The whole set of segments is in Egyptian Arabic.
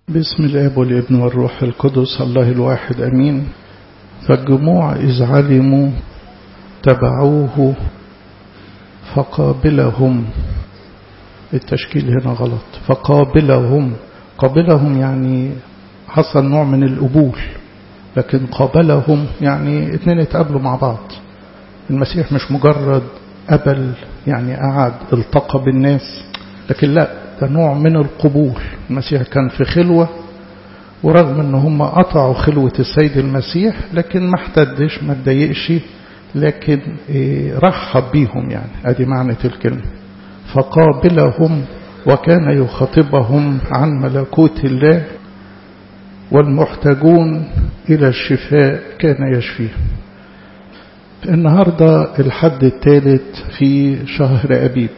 بسم الاب والابن والروح القدس الله الواحد امين فالجموع اذ علموا تبعوه فقابلهم التشكيل هنا غلط فقابلهم قابلهم يعني حصل نوع من القبول لكن قابلهم يعني اتنين اتقابلوا مع بعض المسيح مش مجرد قبل يعني قعد التقى بالناس لكن لا ده نوع من القبول المسيح كان في خلوة ورغم ان هم قطعوا خلوة السيد المسيح لكن ما احتدش ما اتضايقش لكن رحب بيهم يعني ادي معنى الكلمة فقابلهم وكان يخاطبهم عن ملكوت الله والمحتاجون إلى الشفاء كان يشفيهم النهاردة الحد الثالث في شهر أبيب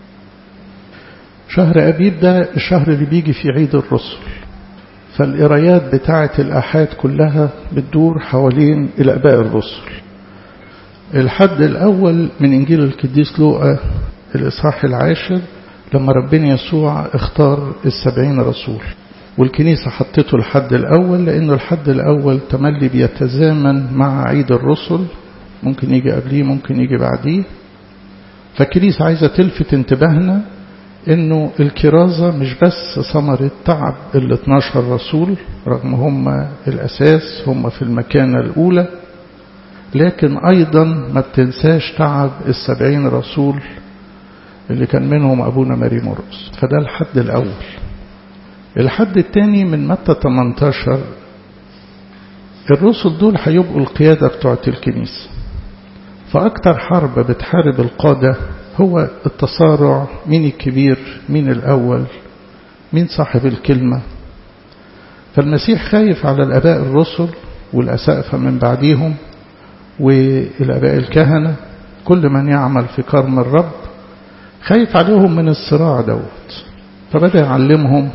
شهر أبيب ده الشهر اللي بيجي في عيد الرسل فالقرايات بتاعة الآحاد كلها بتدور حوالين الآباء الرسل الحد الأول من إنجيل القديس لوقا الإصحاح العاشر لما ربنا يسوع اختار السبعين رسول والكنيسة حطته الحد الأول لأنه الحد الأول تملي بيتزامن مع عيد الرسل ممكن يجي قبليه ممكن يجي بعديه فالكنيسة عايزة تلفت انتباهنا انه الكرازة مش بس ثمرة تعب ال 12 رسول رغم هم الأساس هم في المكانة الأولى لكن أيضا ما بتنساش تعب السبعين رسول اللي كان منهم أبونا ماري مرقس فده الحد الأول الحد الثاني من متى 18 الرسل دول هيبقوا القيادة بتوعة الكنيسة فأكتر حرب بتحارب القادة هو التصارع مين الكبير مين الأول مين صاحب الكلمة فالمسيح خايف على الأباء الرسل والأسقفة من بعديهم والأباء الكهنة كل من يعمل في كرم الرب خايف عليهم من الصراع دوت فبدأ يعلمهم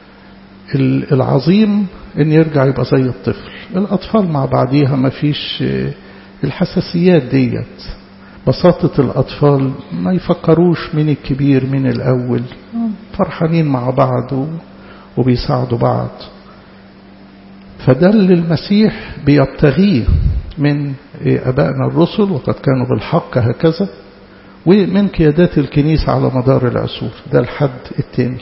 العظيم ان يرجع يبقى زي الطفل الأطفال مع بعضيها ما فيش الحساسيات ديت بساطة الأطفال ما يفكروش مين الكبير مين الأول فرحانين مع بعض وبيساعدوا بعض فده اللي المسيح بيبتغيه من أبائنا الرسل وقد كانوا بالحق هكذا ومن قيادات الكنيسة على مدار العصور ده الحد الثاني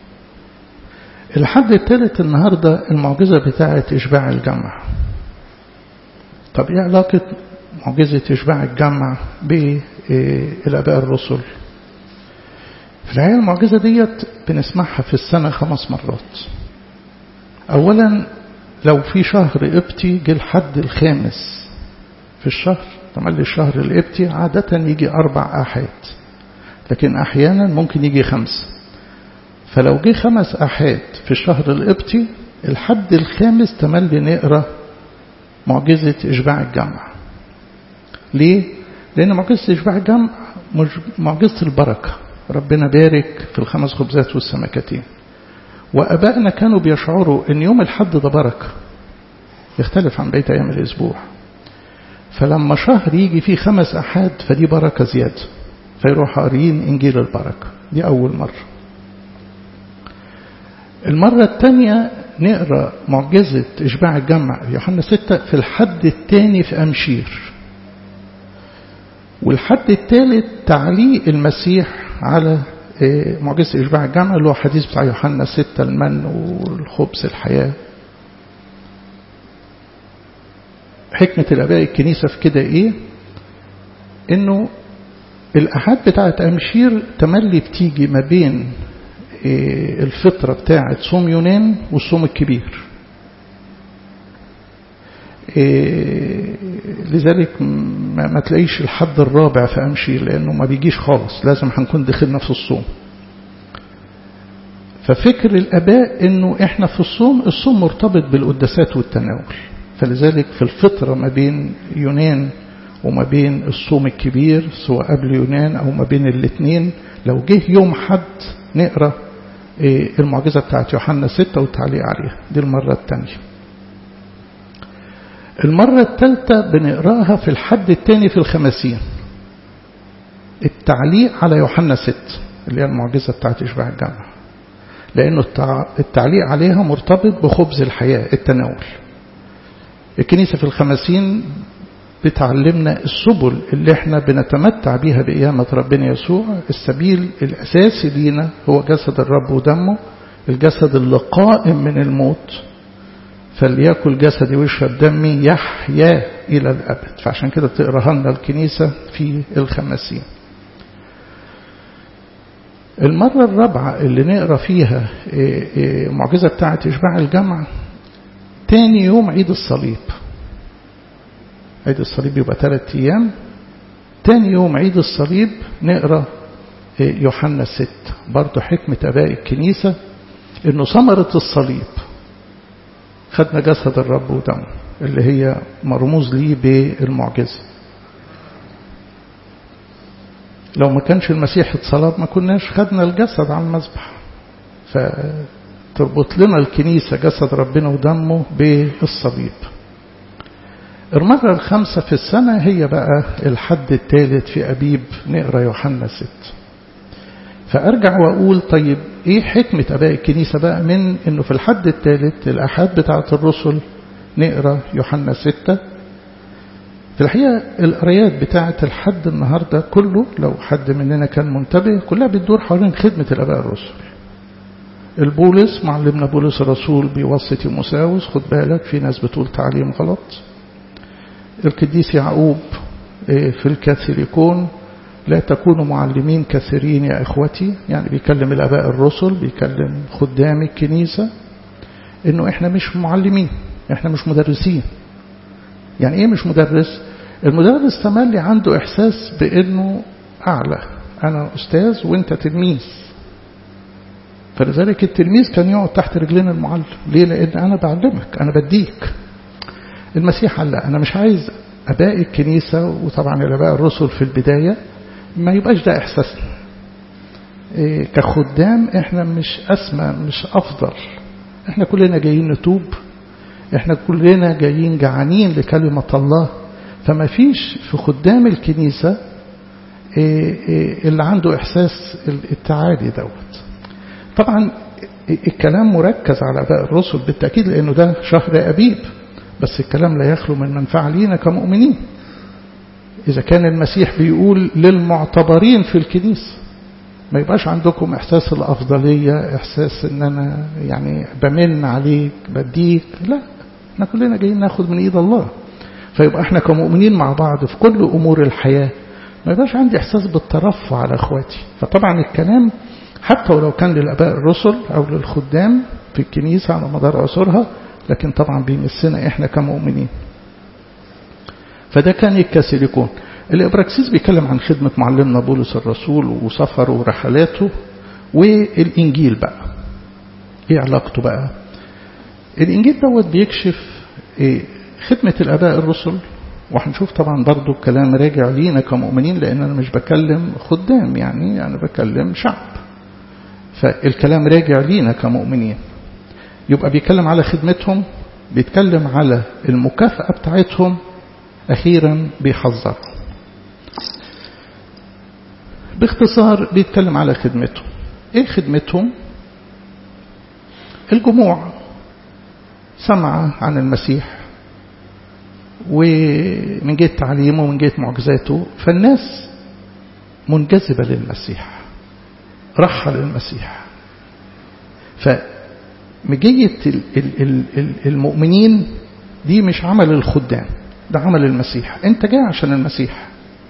الحد الثالث النهاردة المعجزة بتاعة إشباع الجمع طب إيه علاقة معجزة إشباع الجمع بالآباء الرسل في الحقيقة المعجزة ديت بنسمعها في السنة خمس مرات أولا لو في شهر إبتي جه الحد الخامس في الشهر تملي الشهر الإبتي عادة يجي أربع آحاد لكن أحيانا ممكن يجي خمسة فلو جه خمس آحاد في الشهر الإبتي الحد الخامس تملي نقرأ معجزة إشباع الجمع ليه؟ لأن معجزة إشباع الجمع مش معجزة البركة ربنا بارك في الخمس خبزات والسمكتين وأبائنا كانوا بيشعروا أن يوم الحد ده بركة يختلف عن بقية أيام الأسبوع فلما شهر يجي فيه خمس أحاد فدي بركة زيادة فيروح قاريين إنجيل البركة دي أول مرة المرة الثانية نقرأ معجزة إشباع الجمع يوحنا ستة في الحد الثاني في أمشير والحد الثالث تعليق المسيح على معجزة إشباع الجمع اللي هو حديث بتاع يوحنا ستة المن والخبز الحياة حكمة الآباء الكنيسة في كده إيه؟ إنه الأحاد بتاعة أمشير تملي بتيجي ما بين الفطرة بتاعة صوم يونان والصوم الكبير لذلك ما تلاقيش الحد الرابع في أمشي لأنه ما بيجيش خالص لازم هنكون دخلنا في الصوم ففكر الأباء أنه إحنا في الصوم الصوم مرتبط بالقداسات والتناول فلذلك في الفطرة ما بين يونان وما بين الصوم الكبير سواء قبل يونان أو ما بين الاثنين لو جه يوم حد نقرأ المعجزة بتاعت يوحنا ستة والتعليق عليها دي المرة الثانية المرة الثالثة بنقراها في الحد الثاني في الخمسين التعليق على يوحنا ست اللي هي المعجزة بتاعت إشباع الجمع لأنه التعليق عليها مرتبط بخبز الحياة التناول الكنيسة في الخمسين بتعلمنا السبل اللي احنا بنتمتع بيها بقيامة ربنا يسوع السبيل الأساسي لينا هو جسد الرب ودمه الجسد اللي قائم من الموت فليأكل جسدي ويشرب دمي يحيا إلى الأبد فعشان كده تقراها لنا الكنيسة في الخمسين المرة الرابعة اللي نقرا فيها معجزة بتاعة إشباع الجمع تاني يوم عيد الصليب عيد الصليب يبقى ثلاث أيام تاني يوم عيد الصليب نقرا يوحنا ست برضه حكمة أباء الكنيسة إنه ثمرة الصليب خدنا جسد الرب ودمه اللي هي مرموز ليه بالمعجزة لو ما كانش المسيح اتصلب ما كناش خدنا الجسد على المذبح فتربط لنا الكنيسة جسد ربنا ودمه بالصليب المرة الخامسة في السنة هي بقى الحد الثالث في أبيب نقرأ يوحنا ست فأرجع وأقول طيب إيه حكمة أباء الكنيسة بقى من إنه في الحد الثالث الأحاد بتاعة الرسل نقرأ يوحنا ستة في الحقيقة القرايات بتاعة الحد النهاردة كله لو حد مننا كان منتبه كلها بتدور حوالين خدمة الآباء الرسل البولس معلمنا بولس الرسول بيوصي تيموساوس خد بالك في ناس بتقول تعليم غلط القديس يعقوب في الكاثوليكون لا تكونوا معلمين كثيرين يا إخوتي يعني بيكلم الآباء الرسل بيكلم خدام الكنيسة إنه إحنا مش معلمين إحنا مش مدرسين يعني إيه مش مدرس المدرس تملي عنده إحساس بإنه أعلى أنا أستاذ وإنت تلميذ فلذلك التلميذ كان يقعد تحت رجلين المعلم ليه لأن أنا بعلمك أنا بديك المسيح قال لا أنا مش عايز أباء الكنيسة وطبعا الآباء الرسل في البداية ما يبقاش ده إحساسنا إيه كخدام إحنا مش أسمى مش أفضل إحنا كلنا جايين نتوب إحنا كلنا جايين جعانين لكلمة الله فما فيش في خدام الكنيسة إيه إيه اللي عنده إحساس التعالي دوت طبعا الكلام مركز على أباء الرسل بالتأكيد لأنه ده شهر أبيب بس الكلام لا يخلو من منفعة لينا كمؤمنين إذا كان المسيح بيقول للمعتبرين في الكنيسة ما يبقاش عندكم إحساس الأفضلية إحساس إن أنا يعني بمن عليك بديك لا احنا كلنا جايين ناخد من إيد الله فيبقى احنا كمؤمنين مع بعض في كل أمور الحياة ما يبقاش عندي إحساس بالترفع على أخواتي فطبعا الكلام حتى ولو كان للآباء الرسل أو للخدام في الكنيسة على مدار عصورها لكن طبعا بيمسنا احنا كمؤمنين فده كان الكاثوليكون الابراكسيس بيتكلم عن خدمة معلمنا بولس الرسول وسفره ورحلاته والإنجيل بقى ايه علاقته بقى الإنجيل دوت بيكشف إيه خدمة الآباء الرسل وهنشوف طبعا برضو الكلام راجع لينا كمؤمنين لأن أنا مش بكلم خدام يعني أنا بكلم شعب فالكلام راجع لينا كمؤمنين يبقى بيتكلم على خدمتهم بيتكلم على المكافأة بتاعتهم أخيرا بيحذر باختصار بيتكلم على خدمتهم ايه خدمتهم الجموع سمع عن المسيح ومن جهة تعليمه ومن جهة معجزاته فالناس منجذبة للمسيح رحل المسيح فمجية المؤمنين دي مش عمل الخدام ده عمل المسيح انت جاي عشان المسيح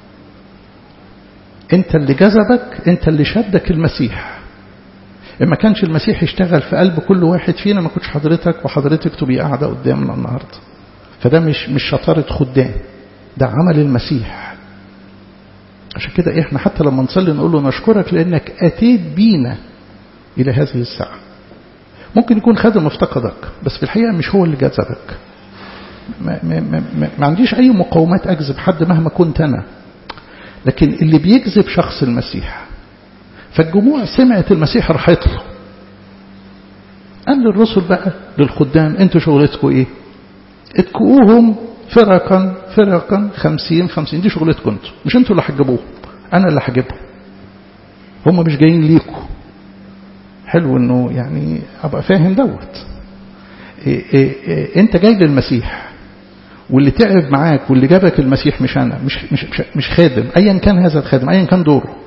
انت اللي جذبك انت اللي شدك المسيح ما كانش المسيح يشتغل في قلب كل واحد فينا ما كنتش حضرتك وحضرتك تبقي قاعدة قدامنا النهاردة فده مش مش شطارة خدام ده عمل المسيح عشان كده احنا حتى لما نصلي نقول له نشكرك لانك اتيت بينا الى هذه الساعة ممكن يكون خادم افتقدك بس في الحقيقة مش هو اللي جذبك ما, ما, ما, ما عنديش أي مقاومات أجذب حد مهما كنت أنا لكن اللي بيجذب شخص المسيح فالجموع سمعت المسيح راحت له قال للرسل بقى للخدام انتوا شغلتكم ايه اتكؤوهم فرقا فرقا خمسين خمسين دي شغلتكم انتوا مش انتوا اللي هتجيبوهم انا اللي هجيبهم هم مش جايين ليكم حلو انه يعني ابقى فاهم دوت إيه إيه إيه انت جاي للمسيح واللي تعب معاك واللي جابك المسيح مش انا مش مش مش, مش خادم ايا كان هذا الخادم ايا كان دوره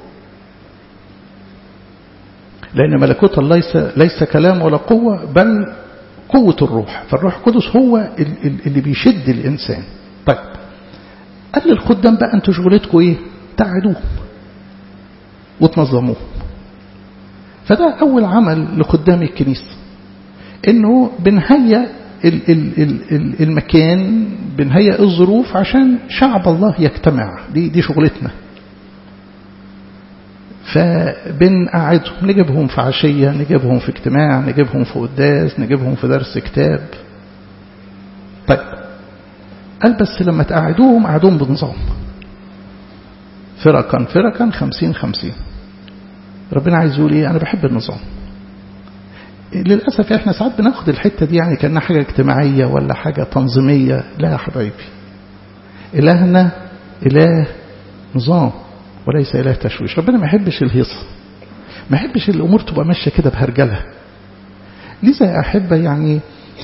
لان ملكوت الله ليس ليس كلام ولا قوه بل قوه الروح فالروح القدس هو اللي بيشد الانسان طيب قال للخدام بقى انتوا شغلتكم ايه تعدوهم وتنظموهم فده أول عمل لخدام الكنيسة إنه بنهيئ المكان بنهيئ الظروف عشان شعب الله يجتمع دي دي شغلتنا فبنقعدهم نجيبهم في عشية نجيبهم في اجتماع نجيبهم في قداس نجيبهم في درس كتاب طيب قال بس لما تقعدوهم قعدوهم بنظام فرقا فرقا خمسين خمسين ربنا عايز يقول ايه انا بحب النظام للأسف احنا ساعات بناخد الحتة دي يعني كأنها حاجة اجتماعية ولا حاجة تنظيمية لا يا حبايبي إلهنا إله نظام وليس إله تشويش ربنا ما يحبش الهيصة ما يحبش الأمور تبقى ماشية كده بهرجلة لذا يا أحبة يعني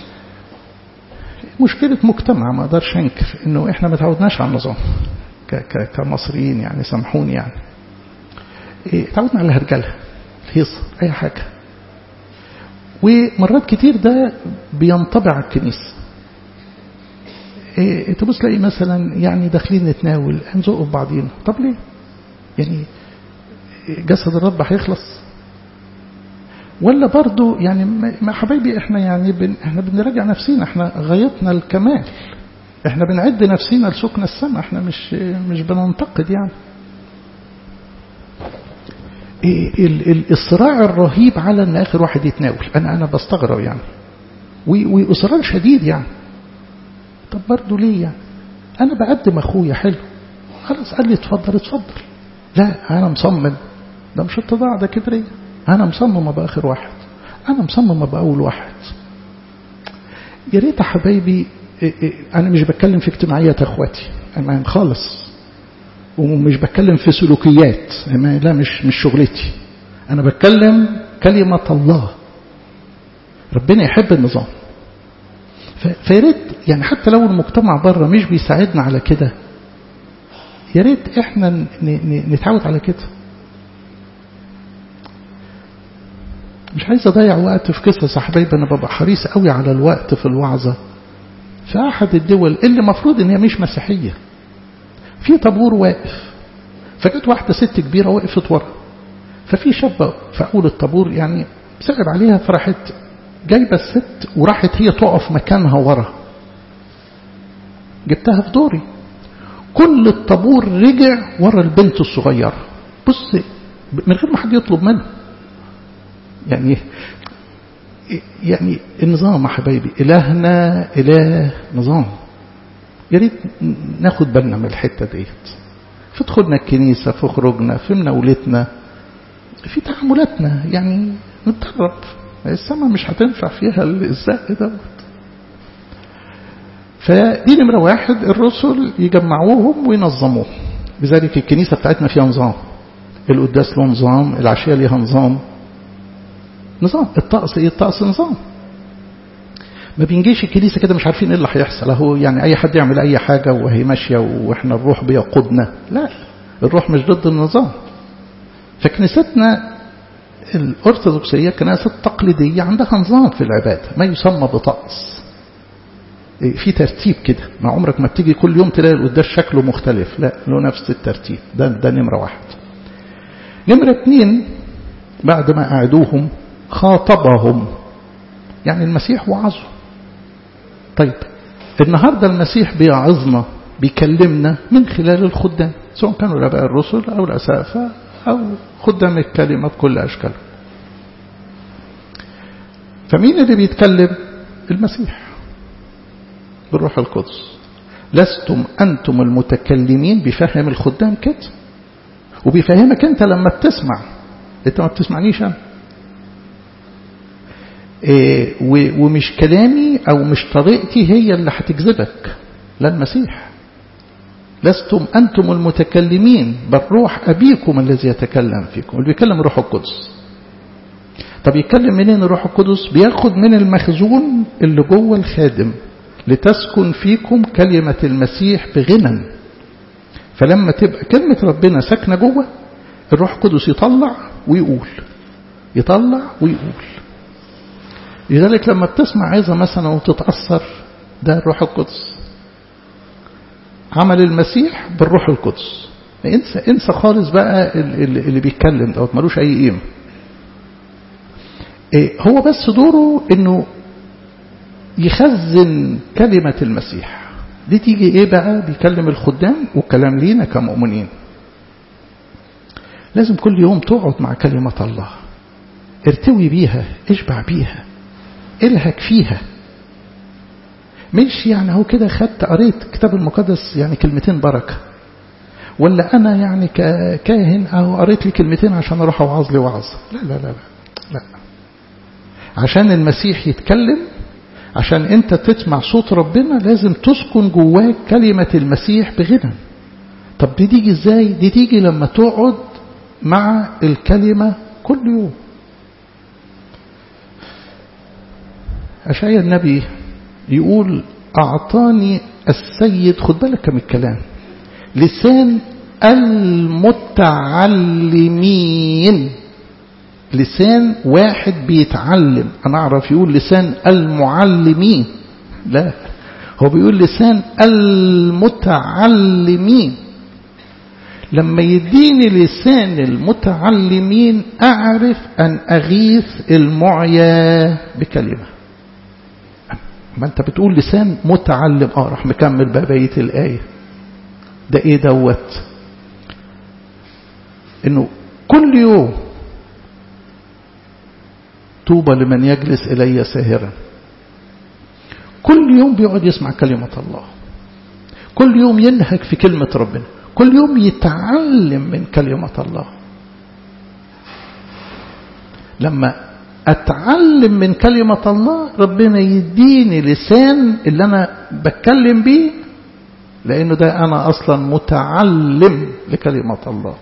مشكلة مجتمع ما أقدرش أنكر إنه إحنا ما تعودناش على النظام كمصريين يعني سامحوني يعني إيه تعودنا على الهرجلة الهيصة أي حاجة ومرات كتير ده بينطبع على الكنيسة إيه تبص تلاقي مثلا يعني داخلين نتناول هنزق في بعضينا طب ليه يعني جسد الرب هيخلص ولا برضو يعني ما حبايبي احنا يعني بن احنا بنراجع نفسينا احنا غايتنا الكمال احنا بنعد نفسينا لسكن السماء احنا مش مش بننتقد يعني الصراع الرهيب على ان اخر واحد يتناول انا انا بستغرب يعني واصرار شديد يعني طب برضه ليه يعني انا بقدم اخويا حلو خلاص قال لي اتفضل اتفضل لا انا مصمم ده مش اتضاع ده كبرية انا مصمم ابقى اخر واحد انا مصمم ابقى اول واحد يا ريت يا حبايبي انا مش بتكلم في اجتماعيات اخواتي انا خالص ومش بتكلم في سلوكيات لا مش مش شغلتي انا بتكلم كلمة الله ربنا يحب النظام فياريت يعني حتى لو المجتمع بره مش بيساعدنا على كده يا ريت احنا نتعود على كده مش عايز اضيع وقت في قصص يا حبايبي انا ببقى حريص قوي على الوقت في الوعظه في احد الدول اللي المفروض ان هي مش مسيحيه في طابور واقف فجت واحدة ست كبيرة وقفت ورا ففي شابة في أول الطابور يعني صعب عليها فراحت جايبة الست وراحت هي تقف مكانها ورا جبتها في دوري كل الطابور رجع ورا البنت الصغيرة بص من غير ما حد يطلب منه يعني يعني النظام يا حبايبي إلهنا إله نظام يا ريت ناخد بالنا من الحتة ديت في دخولنا الكنيسة في خروجنا في مناولتنا في تعاملاتنا يعني نتدرب السماء مش هتنفع فيها الزق دوت فدي نمرة واحد الرسل يجمعوهم وينظموهم لذلك الكنيسة بتاعتنا فيها نظام القداس له نظام العشية ليها نظام نظام الطقس ايه الطقس نظام ما بينجيش الكنيسة كده مش عارفين ايه اللي هيحصل اهو يعني اي حد يعمل اي حاجة وهي ماشية واحنا الروح بيقودنا لا الروح مش ضد النظام فكنيستنا الأرثوذكسية كنيسة تقليدية عندها نظام في العبادة ما يسمى بطقس في ترتيب كده ما عمرك ما بتيجي كل يوم تلاقي القداس شكله مختلف لا له نفس الترتيب ده ده نمرة واحد نمرة اتنين بعد ما قعدوهم خاطبهم يعني المسيح وعظهم طيب النهاردة المسيح بيعظنا بيكلمنا من خلال الخدام سواء كانوا الآباء الرسل أو الأسافة أو خدام الكلمة بكل أشكالها فمين اللي بيتكلم المسيح بالروح القدس لستم أنتم المتكلمين بيفهم الخدام كده وبيفهمك أنت لما بتسمع أنت ما بتسمعنيش أنا إيه ومش كلامي أو مش طريقتي هي اللي هتجذبك لا المسيح لستم أنتم المتكلمين بل روح أبيكم الذي يتكلم فيكم اللي بيكلم روح القدس طب يتكلم منين الروح القدس بياخد من المخزون اللي جوه الخادم لتسكن فيكم كلمة المسيح بغنى فلما تبقى كلمة ربنا ساكنة جوه الروح القدس يطلع ويقول يطلع ويقول لذلك لما بتسمع عظة مثلا وتتأثر ده الروح القدس عمل المسيح بالروح القدس انسى انسى خالص بقى اللي بيتكلم دوت ملوش اي قيمه هو بس دوره انه يخزن كلمة المسيح دي تيجي ايه بقى بيكلم الخدام والكلام لينا كمؤمنين لازم كل يوم تقعد مع كلمة الله ارتوي بيها اشبع بيها الهك فيها مش يعني هو كده خدت قريت كتاب المقدس يعني كلمتين بركة ولا أنا يعني ككاهن أو قريت لي كلمتين عشان أروح أوعظ لي وعظ لا لا لا لا لا عشان المسيح يتكلم عشان أنت تسمع صوت ربنا لازم تسكن جواك كلمة المسيح بغنى طب دي تيجي ازاي دي تيجي لما تقعد مع الكلمة كل يوم أشعيا النبي يقول أعطاني السيد خد بالك كم الكلام لسان المتعلمين لسان واحد بيتعلم أنا أعرف يقول لسان المعلمين لا هو بيقول لسان المتعلمين لما يديني لسان المتعلمين أعرف أن أغيث المعيا بكلمة ما أنت بتقول لسان متعلم آه راح مكمل بقى بقية الآية ده إيه دوت إنه كل يوم طوبى لمن يجلس إلي ساهرا كل يوم بيقعد يسمع كلمة الله كل يوم ينهك في كلمة ربنا كل يوم يتعلم من كلمة الله لما أتعلم من كلمة الله ربنا يديني لسان اللي أنا بتكلم بيه لأنه ده أنا أصلا متعلم لكلمة الله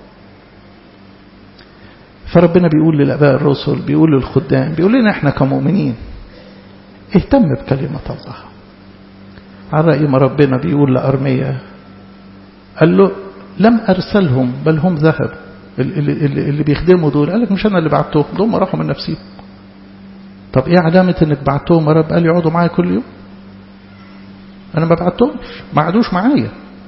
فربنا بيقول للأباء الرسل بيقول للخدام بيقول لنا احنا كمؤمنين اهتم بكلمة الله على رأي ما ربنا بيقول لأرمية قال له لم أرسلهم بل هم ذهبوا اللي, اللي, اللي بيخدموا دول قال لك مش أنا اللي بعتهم دول راحوا من نفسهم طب ايه علامة انك بعتهم يا رب قال يقعدوا معايا كل يوم انا ما بعتهمش ما قعدوش معايا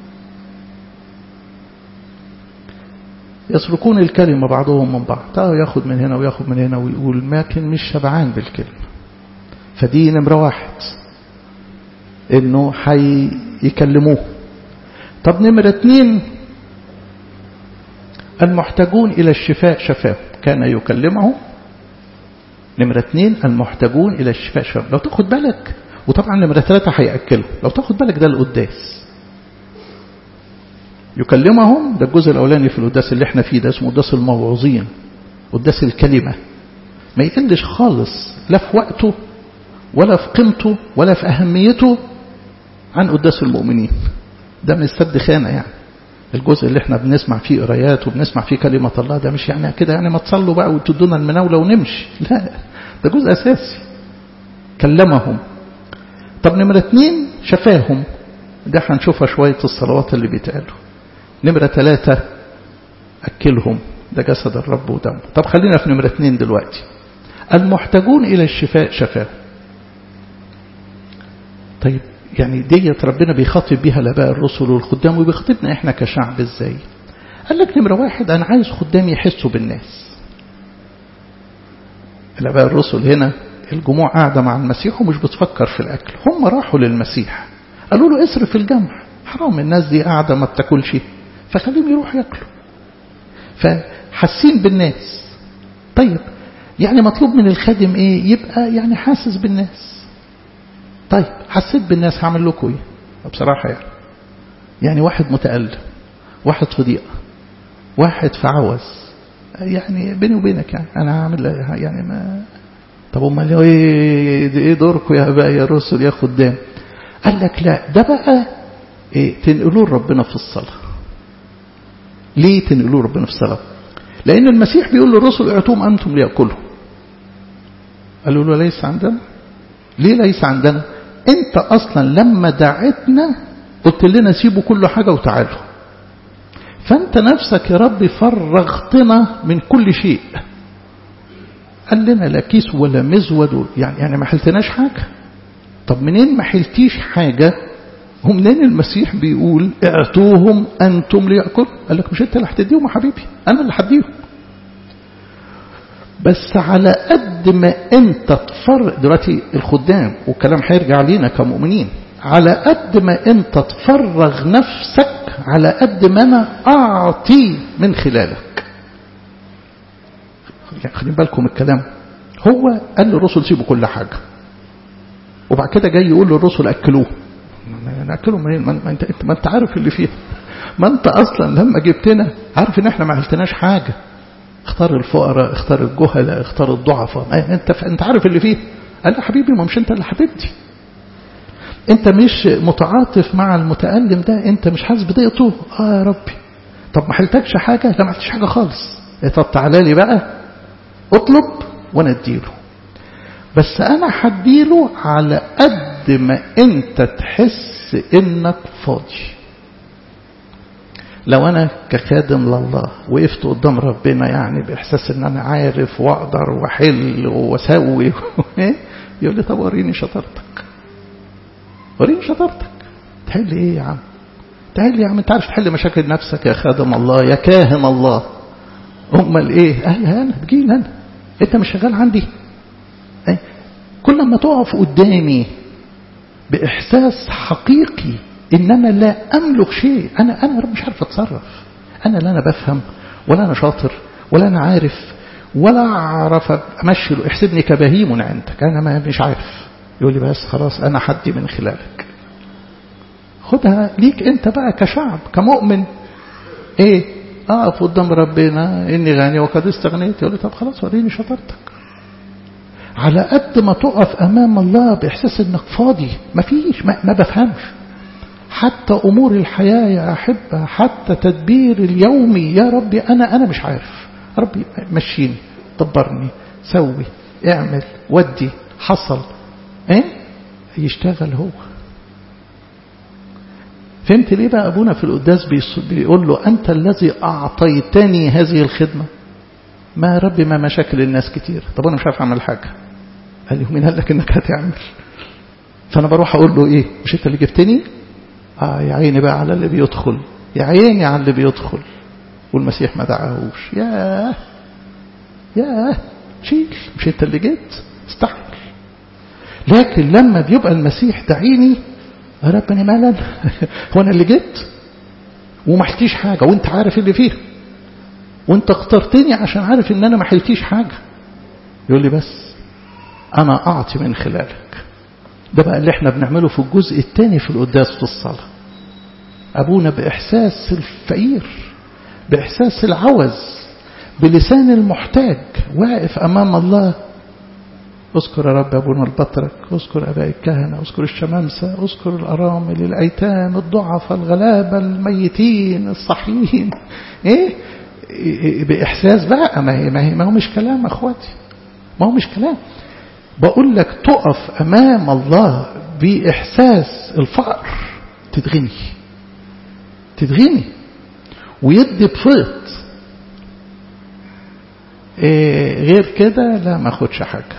يسرقون الكلمة بعضهم من بعض تعالوا ياخد من هنا وياخد من هنا ويقول لكن مش شبعان بالكلمة فدي نمرة واحد انه هيكلموه طب نمرة اتنين المحتاجون إلى الشفاء شفاه كان يكلمه نمرة اتنين المحتاجون إلى الشفاء شفاه لو تاخد بالك وطبعا نمرة ثلاثة هيأكله لو تاخد بالك ده القداس يكلمهم ده الجزء الأولاني في القداس اللي احنا فيه ده اسمه قداس الموعوظين قداس الكلمة ما يقلش خالص لا في وقته ولا في قيمته ولا في أهميته عن قداس المؤمنين ده من السد خانة يعني الجزء اللي احنا بنسمع فيه قرايات وبنسمع فيه كلمة الله ده مش يعني كده يعني ما تصلوا بقى وتدونا المناولة ونمشي لا ده جزء أساسي كلمهم طب نمرة اتنين شفاهم ده هنشوفها شوية الصلوات اللي بيتقالوا نمرة ثلاثة أكلهم ده جسد الرب ودمه طب خلينا في نمرة اتنين دلوقتي المحتاجون إلى الشفاء شفاه طيب يعني ديت ربنا بيخاطب بيها الاباء الرسل والخدام وبيخاطبنا احنا كشعب ازاي قال لك نمرة واحد انا عايز خدامي يحسوا بالناس الاباء الرسل هنا الجموع قاعدة مع المسيح ومش بتفكر في الاكل هم راحوا للمسيح قالوا له اصرف الجمع حرام الناس دي قاعدة ما بتاكلش فخليهم يروحوا ياكلوا فحاسين بالناس طيب يعني مطلوب من الخادم ايه يبقى يعني حاسس بالناس طيب حسيت بالناس هعمل لكم ايه بصراحة يعني يعني واحد متألم واحد في ضيقة واحد في عوز يعني بيني وبينك يعني انا هعمل يعني ما طب امال ايه ايه دوركم يا بقى يا رسل يا خدام قال لك لا ده بقى إيه تنقلوه ربنا في الصلاة ليه تنقلوه ربنا في الصلاة لأن المسيح بيقول للرسل اعطوهم أنتم ليأكلوا قالوا له ليس عندنا ليه ليس عندنا انت اصلا لما دعتنا قلت لنا سيبوا كل حاجة وتعالوا فانت نفسك يا رب فرغتنا من كل شيء قال لنا لا كيس ولا مزود يعني يعني ما حلتناش حاجة طب منين ما حلتيش حاجة ومنين المسيح بيقول اعطوهم انتم ليأكل قال لك مش انت اللي هتديهم يا حبيبي انا اللي هديهم بس على قد ما انت تفرغ دلوقتي الخدام والكلام هيرجع لينا كمؤمنين على قد ما انت تفرغ نفسك على قد ما انا اعطي من خلالك يعني خلين بالكم الكلام هو قال للرسل سيبوا كل حاجة وبعد كده جاي يقول للرسل اكلوه ناكلهم منين ما انت ما انت عارف اللي فيها ما انت اصلا لما جبتنا عارف ان احنا ما عملتناش حاجه اختار الفقراء اختار الجهلاء اختار الضعفاء انت انت عارف اللي فيه قال له حبيبي ما مش انت اللي حبيبتي انت مش متعاطف مع المتألم ده انت مش حاسس بضيقته اه يا ربي طب ما حلتكش حاجة لا ما عملتش حاجة خالص طب تعالى لي بقى اطلب وانا اديله بس انا هديله على قد ما انت تحس انك فاضي لو انا كخادم لله وقفت قدام ربنا يعني باحساس ان انا عارف واقدر واحل واسوي يقول لي طب وريني شطارتك وريني شطارتك تحل ايه يا عم تحل يا عم انت عارف تحل مشاكل نفسك يا خادم الله يا كاهن الله امال ايه اهل انا تجيلي انا انت مش شغال عندي ايه؟ كل ما تقف قدامي باحساس حقيقي ان انا لا املك شيء انا انا رب مش عارف اتصرف انا لا انا بفهم ولا انا شاطر ولا انا عارف ولا اعرف امشي احسبني كبهيم عندك انا ما مش عارف يقول لي بس خلاص انا حدي من خلالك خدها ليك انت بقى كشعب كمؤمن ايه اقف قدام ربنا اني غني وقد استغنيت يقول لي طب خلاص وريني شطارتك على قد ما تقف امام الله باحساس انك فاضي مفيش ما, ما بفهمش حتى أمور الحياة يا أحبة حتى تدبير اليومي يا ربي أنا أنا مش عارف ربي مشيني دبرني سوي اعمل ودي حصل ايه يشتغل هو فهمت ليه بقى أبونا في القداس بيقول له أنت الذي أعطيتني هذه الخدمة ما ربي ما مشاكل الناس كتير طب أنا مش عارف أعمل حاجة قال لي مين قال لك إنك هتعمل فأنا بروح أقول له إيه مش أنت اللي جبتني آه يا عيني بقى على اللي بيدخل يا عيني على اللي بيدخل والمسيح ما دعاهوش ياه ياه شيل مش انت اللي جيت استحمل لكن لما بيبقى المسيح دعيني يا ربنا مالا هو انا اللي جيت وما حلتيش حاجة وانت عارف اللي فيها وانت اخترتني عشان عارف ان انا ما حلتيش حاجة يقول لي بس انا اعطي من خلالك ده بقى اللي احنا بنعمله في الجزء الثاني في القداس في الصلاة أبونا بإحساس الفقير بإحساس العوز بلسان المحتاج واقف أمام الله اذكر يا رب أبونا البطرك اذكر أباء الكهنة اذكر الشمامسة اذكر الأرامل الأيتام الضعفاء الغلابة الميتين الصحيين إيه بإحساس بقى ما, هي ما, هي ما هو مش كلام أخواتي ما هو مش كلام بقول لك تقف أمام الله بإحساس الفقر تتغني تتغني ويدي بفيض إيه غير كده لا ما اخدش حاجة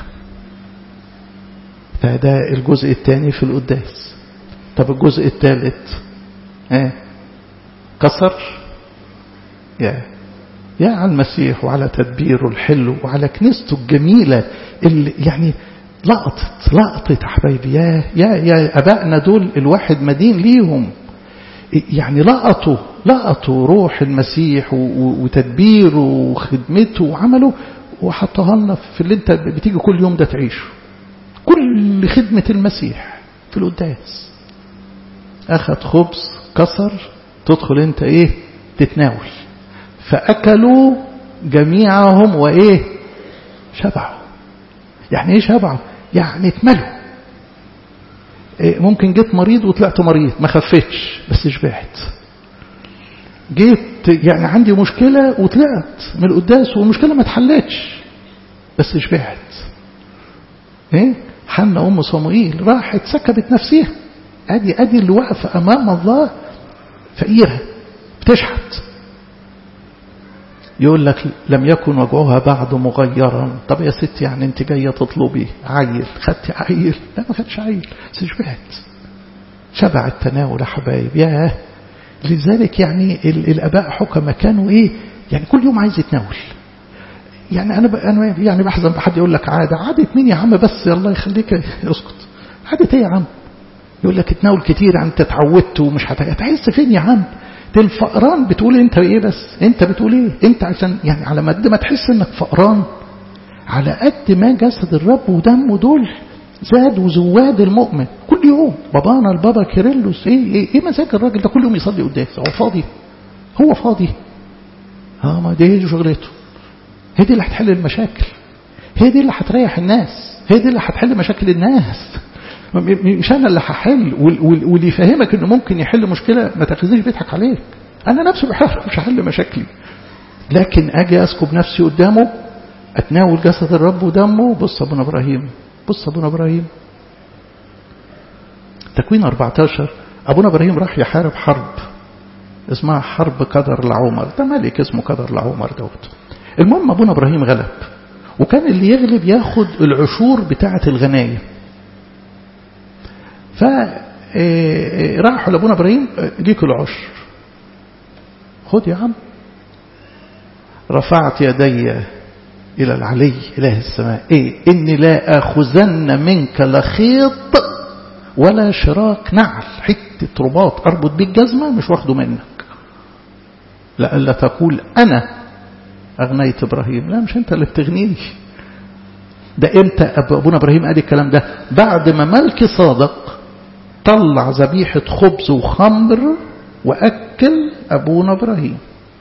فده الجزء الثاني في القداس طب الجزء الثالث ايه كسر يا يا على المسيح وعلى تدبيره الحلو وعلى كنيسته الجميلة اللي يعني لقطت لقطت يا حبايبي يا يا يا ابائنا دول الواحد مدين ليهم يعني لقطوا لقطوا روح المسيح وتدبيره وخدمته وعمله وحطها لنا في اللي انت بتيجي كل يوم ده تعيشه كل خدمة المسيح في القداس أخذ خبز كسر تدخل انت ايه تتناول فأكلوا جميعهم وإيه شبعوا يعني إيه شبعوا يعني اتملوا إيه ممكن جيت مريض وطلعت مريض ما خفتش بس شبعت جيت يعني عندي مشكلة وطلعت من القداس والمشكلة ما اتحلتش بس شبعت ايه حنا ام صموئيل راحت سكبت نفسها ادي ادي اللي واقفه امام الله فقيره بتشحت يقول لك لم يكن وجهها بعد مغيرا طب يا ستي يعني انت جايه تطلبي عيل خدتي عيل لا ما خدش عيل بس شبعت شبع التناول يا حبايب ياه لذلك يعني الاباء حكمه كانوا ايه يعني كل يوم عايز يتناول يعني انا انا يعني بحزن بحد يقول لك عاده عاده مين يا عم بس الله يخليك اسكت عاده ايه يا عم يقول لك اتناول كتير انت اتعودت ومش هتحس فين يا عم ده الفقران بتقول انت ايه بس انت بتقول ايه انت عشان يعني على قد ما تحس انك فقران على قد ما جسد الرب ودمه دول زاد وزواد المؤمن كل يوم بابانا البابا كيرلس ايه ايه, إيه مزاج الراجل ده كل يوم يصلي قداس هو فاضي هو فاضي اه ما دي هي شغلته هي دي اللي هتحل المشاكل هي دي اللي هتريح الناس هي دي اللي هتحل مشاكل الناس مش انا اللي هحل واللي يفهمك انه ممكن يحل مشكله ما تاخذنيش بيضحك عليك انا نفسي بحاول مش هحل مشاكلي لكن اجي اسكب نفسي قدامه اتناول جسد الرب ودمه بص ابونا ابراهيم بص ابونا ابراهيم تكوين 14 ابونا ابراهيم راح يحارب حرب اسمها حرب قدر العمر ده ملك اسمه قدر العمر دوت المهم ابونا ابراهيم غلب وكان اللي يغلب ياخد العشور بتاعه الغنايم فراحوا لابونا ابراهيم ليك العشر خد يا عم رفعت يدي إلى العلي إله السماء إيه إني لا أخذن منك لا خيط ولا شراك نعل حتة رباط أربط بيه الجزمة مش واخده منك لألا تقول أنا أغنيت إبراهيم لا مش أنت اللي بتغنيني ده إمتى أبونا إبراهيم قال الكلام ده بعد ما ملك صادق طلع ذبيحة خبز وخمر وأكل أبونا إبراهيم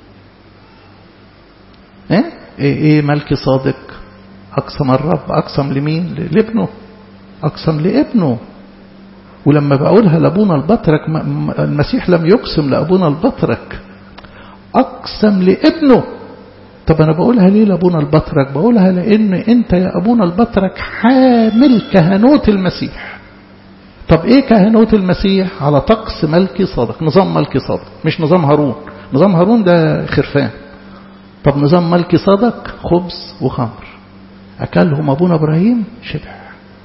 إيه؟ إيه, إيه ملك صادق أقسم الرب أقسم لمين لابنه أقسم لابنه ولما بقولها لأبونا البطرك المسيح لم يقسم لأبونا البطرك أقسم لابنه طب أنا بقولها ليه لأبونا البطرك بقولها لأن أنت يا أبونا البطرك حامل كهنوت المسيح طب إيه كهنوت المسيح على طقس ملكي صادق نظام ملكي صادق مش نظام هارون نظام هارون ده خرفان طب نظام ملكي صادق خبز وخمر أكلهم أبونا إبراهيم شبع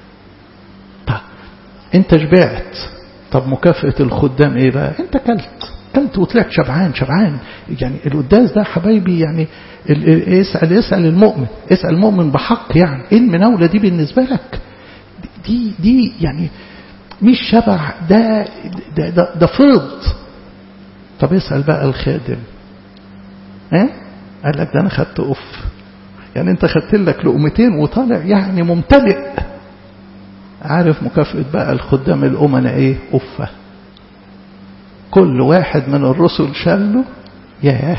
طب أنت شبعت طب مكافأة الخدام إيه بقى أنت كلت كلت وطلعت شبعان شبعان يعني القداس ده حبايبي يعني اسأل اسأل المؤمن اسأل المؤمن بحق يعني ايه المناولة دي بالنسبة لك دي دي يعني مش شبع ده ده, ده, ده فض طب اسأل بقى الخادم ها اه؟ قال لك ده انا خدت اوف يعني انت خدت لك لقمتين وطالع يعني ممتلئ عارف مكافأة بقى الخدام الأمناء ايه أفة كل واحد من الرسل شاله ياه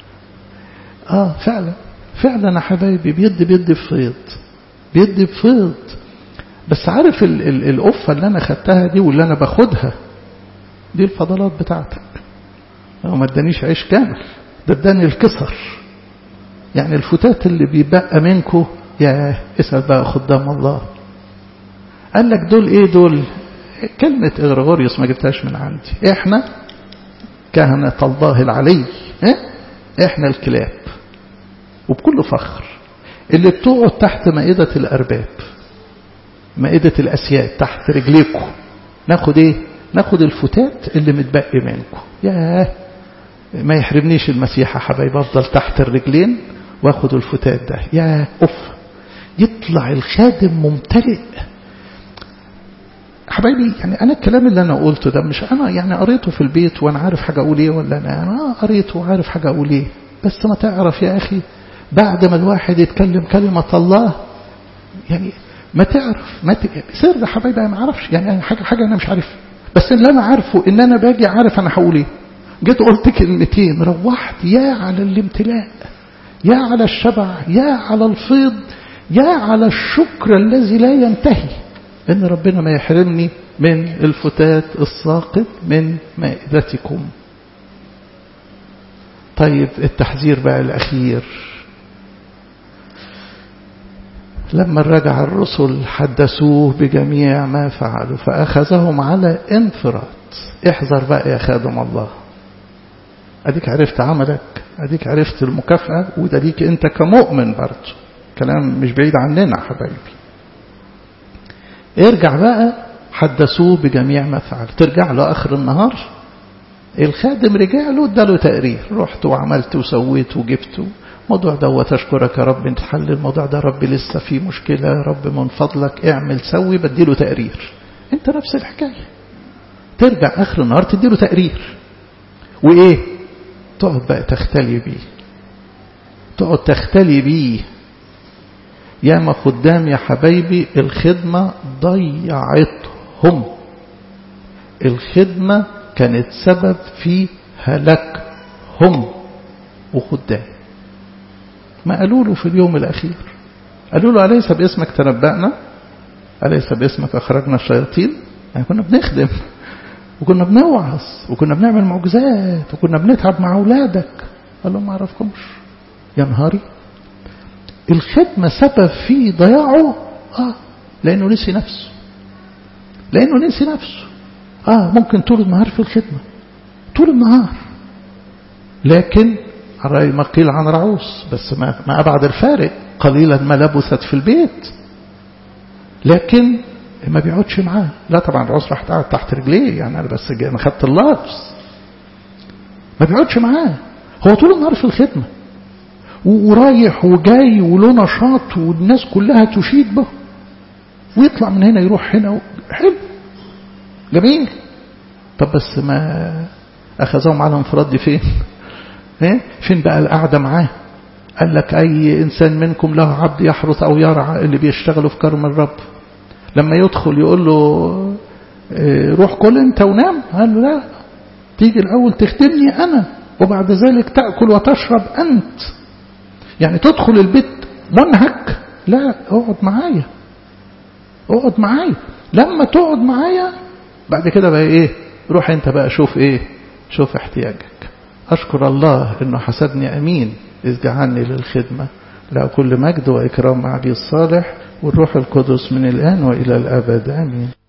اه فعلا فعلا يا حبايبي بيد بيد بفيض بيد بفيض بس عارف ال ال الأفة اللي أنا خدتها دي واللي أنا باخدها دي الفضلات بتاعتك هو ما ادانيش عيش كامل ده اداني الكسر يعني الفتات اللي بيبقى منكم يا اسأل بقى خدام الله قال لك دول ايه دول كلمة إغرغوريوس ما جبتهاش من عندي احنا كهنة الله العلي اه؟ احنا الكلاب وبكل فخر اللي بتقعد تحت مائدة الأرباب مائدة الأسياد تحت رجليكم ناخد ايه ناخد الفتات اللي متبقي منكم ياه ما يحرمنيش المسيح يا حبايبي افضل تحت الرجلين واخد الفتات ده يا اوف يطلع الخادم ممتلئ حبايبي يعني انا الكلام اللي انا قلته ده مش انا يعني قريته في البيت وانا عارف حاجه اقول ايه ولا انا انا قريته وعارف حاجه اقول ايه بس ما تعرف يا اخي بعد ما الواحد يتكلم كلمه الله يعني ما تعرف ما ت... سر يا حبايبي انا ما اعرفش يعني حاجه حاجه انا مش عارف بس اللي انا عارفه ان انا باجي عارف انا هقول ايه جيت قلت كلمتين روحت يا على الامتلاء يا على الشبع يا على الفيض يا على الشكر الذي لا ينتهي ان ربنا ما يحرمني من الفتات الساقط من مائدتكم طيب التحذير بقى الاخير لما رجع الرسل حدثوه بجميع ما فعلوا فأخذهم على انفراد احذر بقى يا خادم الله أديك عرفت عملك أديك عرفت المكافأة وده ليك أنت كمؤمن برضه كلام مش بعيد عننا حبايبي ارجع بقى حدثوه بجميع ما فعل ترجع له آخر النهار الخادم رجع له اداله تقرير رحت وعملت وسويت وجبت الموضوع دوت اشكرك يا رب نتحل الموضوع ده رب لسه فيه مشكلة يا رب من فضلك اعمل سوي بديله تقرير انت نفس الحكاية ترجع اخر النهار تديله تقرير وايه تقعد بقى تختلي بيه تقعد تختلي بيه يا ما خدام يا حبايبي الخدمة ضيعتهم الخدمة كانت سبب في هلاكهم وخدام ما قالوا له في اليوم الأخير قالوا له أليس باسمك تنبأنا أليس باسمك أخرجنا الشياطين يعني كنا بنخدم وكنا بنوعظ وكنا بنعمل معجزات وكنا بنتعب مع أولادك قال لهم ما أعرفكمش يا نهاري الخدمة سبب في ضياعه آه لأنه نسي نفسه لأنه نسي نفسه آه ممكن طول النهار في الخدمة طول النهار لكن الرأي ما قيل عن رعوس بس ما, ما أبعد الفارق قليلا ما لبثت في البيت لكن ما بيقعدش معاه لا طبعا رعوس راح تقعد تحت رجليه يعني أنا بس أنا خدت اللفظ ما بيقعدش معاه هو طول النهار في الخدمة ورايح وجاي وله نشاط والناس كلها تشيد به ويطلع من هنا يروح هنا حلو جميل طب بس ما أخذهم على انفراد دي فين ايه فين بقى القعدة معاه قال لك أي إنسان منكم له عبد يحرث أو يرعى اللي بيشتغلوا في كرم الرب لما يدخل يقول له إيه روح كل انت ونام قال له لا تيجي الأول تخدمني أنا وبعد ذلك تأكل وتشرب أنت يعني تدخل البيت منهك لا اقعد معايا اقعد معايا لما تقعد معايا بعد كده بقى ايه روح انت بقى شوف ايه شوف احتياجك أشكر الله أنه حسبني أمين إذ جعلني للخدمة له كل مجد وإكرام علي الصالح والروح القدس من الآن وإلى الأبد آمين